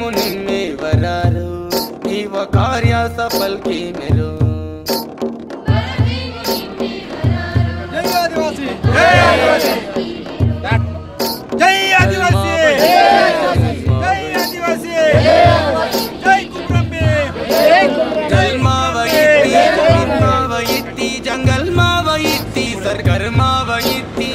मुनि वरारो इव कार्य सफल की मेरो జై ఆదివాసి జై ఆదివాసి జై ఆదివాసి జై కుమ్రంబి जन्मावयित्ती जमीन्मावयित्ती जंगलमावयित्ती सरगरमावयित्ती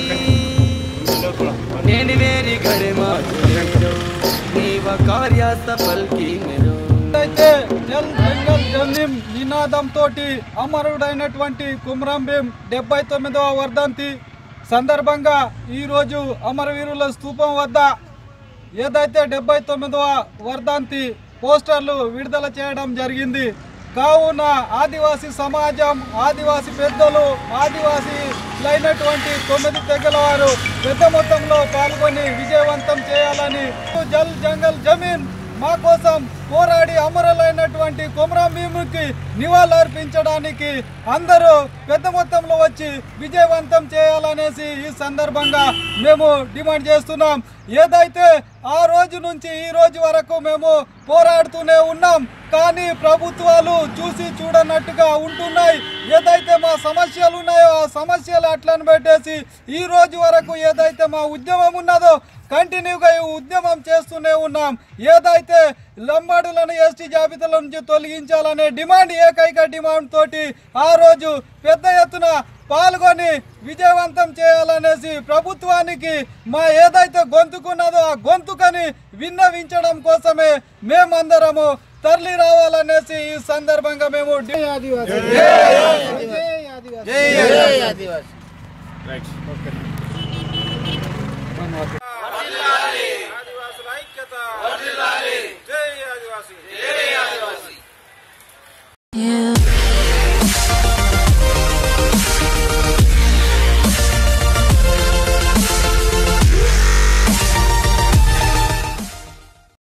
నేను వేరి గడిమా నీవ కార్య సఫల్ की मेरो అయితే జల్ జంగల్ జల్నిం నినాదంతో అమరుడైనటువంటి కుమ్రం భీం డెబ్బై తొమ్మిదవ వర్ధంతి సందర్భంగా ఈరోజు అమరవీరుల స్తూపం వద్ద ఏదైతే డెబ్బై తొమ్మిదవ వర్ధంతి పోస్టర్లు విడుదల చేయడం జరిగింది కావున ఆదివాసీ సమాజం ఆదివాసీ పెద్దలు ఆదివాసీలైనటువంటి తొమ్మిది తెగల వారు పెద్ద మొత్తంలో పాల్గొని విజయవంతం చేయాలని జల్ జంగల్ జమీన్ మా కోసం పోరాడి అమరులైనటువంటి కొమరం భీముకి నివాళులర్పించడానికి అందరూ పెద్ద మొత్తంలో వచ్చి విజయవంతం చేయాలనేసి ఈ సందర్భంగా మేము డిమాండ్ చేస్తున్నాం ఏదైతే ఆ రోజు నుంచి ఈ రోజు వరకు మేము పోరాడుతూనే ఉన్నాం కానీ ప్రభుత్వాలు చూసి చూడనట్టుగా ఉంటున్నాయి ఏదైతే మా సమస్యలు ఉన్నాయో ఆ సమస్యలు అట్లను పెట్టేసి ఈ రోజు వరకు ఏదైతే మా ఉద్యమం ఉన్నదో కంటిన్యూగా ఈ ఉద్యమం చేస్తూనే ఉన్నాం ఏదైతే లంబాడులను ఎస్టీ జాబితాల నుంచి తొలగించాలనే డిమాండ్ ఏకైక డిమాండ్ తోటి ఆ రోజు పెద్ద ఎత్తున పాల్గొని విజయవంతం చేయాలనేసి ప్రభుత్వానికి మా ఏదైతే గొంతుకున్నదో ఆ గొంతుకని విన్నవించడం కోసమే మేమందరము తరలి రావాలనేసి ఈ సందర్భంగా మేము డి- జై ఆదివాసి ధన్యవాదాలు.